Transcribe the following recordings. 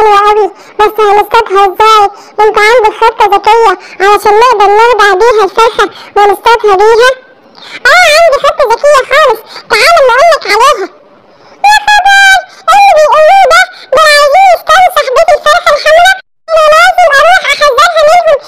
حلوة قوي بس هنصطادها ازاي انت عندك خطة ذكية علشان نقدر نخدع بيها الفرخة ونصطادها بيها اه عندي خطة ذكية خالص تعالى ما اقولك عليها يا خبر ايه اللي بيقولوه ده ده عايزين يستنوا صاحبتي الفرخة الحمراء انا لازم اروح احذرها منهم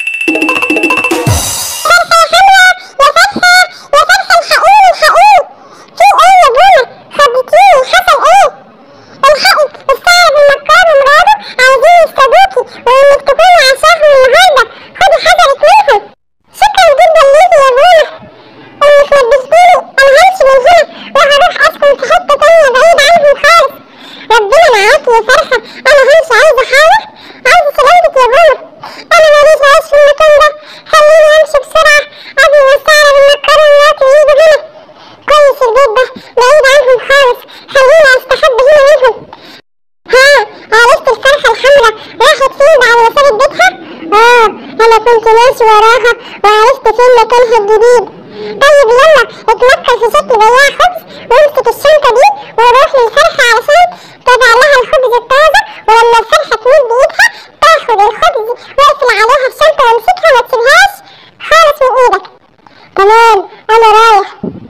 فرخة يا حمراء يا فرخة يا فرخة الحقوني الحقوني في ايه يا بونا خبطيني حصل ايه الحقي الثعلب المكار ومراته عايزين يصطادوكي وانك تكوني عشاهم النهارده خدي حذرك منهم شكرا جدا ليكي يا بونا انك نبهتيني انا همشي من هنا وهروح اسكن في حته تانية بعيد عنهم خالص ربنا معاكي يا فرحة انا همشي عايزة حاجة عايزة سلامتك يا بونا انا ماليش عايش في المكان ده خليني امشي بسرعة قبل ما الثعلب المكار ومراته يجوا هنا كويس البيت ده بعيد عنهم خالص خليني استخبى هنا منهم ها عرفت الفرخة الحمراء راحت فين بعد ما سابت بيتها؟ اه انا كنت ماشي وراها وعرفت فين مكانها الجديد طيب يلا اتنكر في شكل بياع خبز وامسك الشنطة دي وروح للفرخة علشان تدع لها الخبز الطازة ولما الفرخة تمد ايدها تاخد الخبز واقفل عليها الشنطة وامسكها ما تسيبهاش خالص من ايدك تمام انا رايح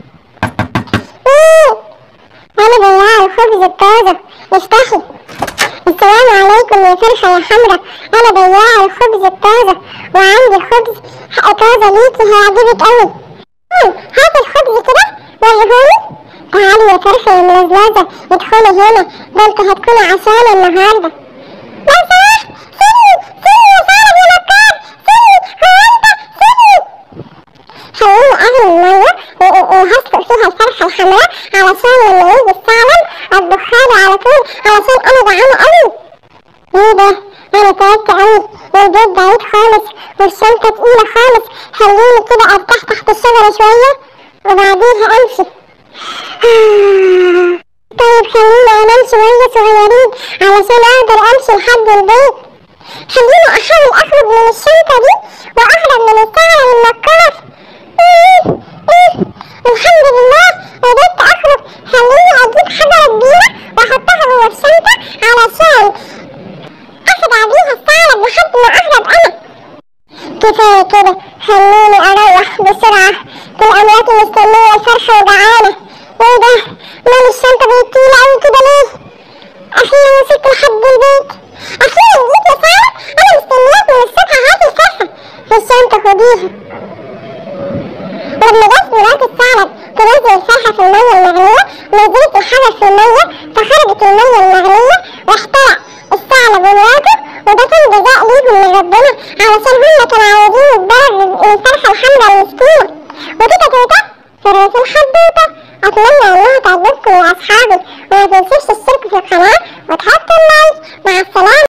ايه انا بياع الخبز الطازة افتحي السلام عليكم يا فرحة يا حمرا أنا بياع الخبز الطازة وعندي خبز طازة ليكي هيعجبك أوي مم، هات الخبز كده وريهولي تعالي يا فرحة يا ملزلزة ادخلي هنا ده انت هتكوني عشاني النهاردة لو سمحت سيبني سيبني يا ثعلب يا مكار سيبني هو انت سيبني خليني اغلي المية و- و- وهسلق فيها الفرخة الحمراء علشان لما يجي الثعلب اطبخها له على طول علشان انا جعانة قوي ايه ده انا تعبت قوي والبيت بعيد خالص والشنطة تقيلة خالص خليني كده ارتاح تحت الشجرة شوية وبعديها امشي طيب خليني انام شوية صغيرين علشان اقدر امشي لحد البيت خليني احاول اخرج من الشنطة دي واهرب من الثعلب المكار إيه إيه الحمد لله قدرت اخرج خليني اجيب حجرة كبيرة واحطها جوه الشنطة علشان اخدع بيها الثعلب لحد ما اهرب انا كفاية كده خليني اروح بسرعة الاملاك مستنية الفرحة وجعانة ايه ده مال الشنطة بقت تقيلة اوي كده ليه اخيرا وصلت لحد البيت اخيرا جيت يا ثعلب انا مستنياك من الصبح هات الفرحة في الشنطة خديها لما جت مرات الثعلب تنزل الفرخة في المية المغلية نزلت الحجر في المية فخرجت المية المغلية واحترق الثعلب ومراته وده كان جزاء ليهم من ربنا علشان هم كانوا عاوزين يتضرب الفرخة الحمراء المسكينة وكده كده فرقة الحدوتة أتمنى إنها تعجبكم يا أصحابي وما تنسوش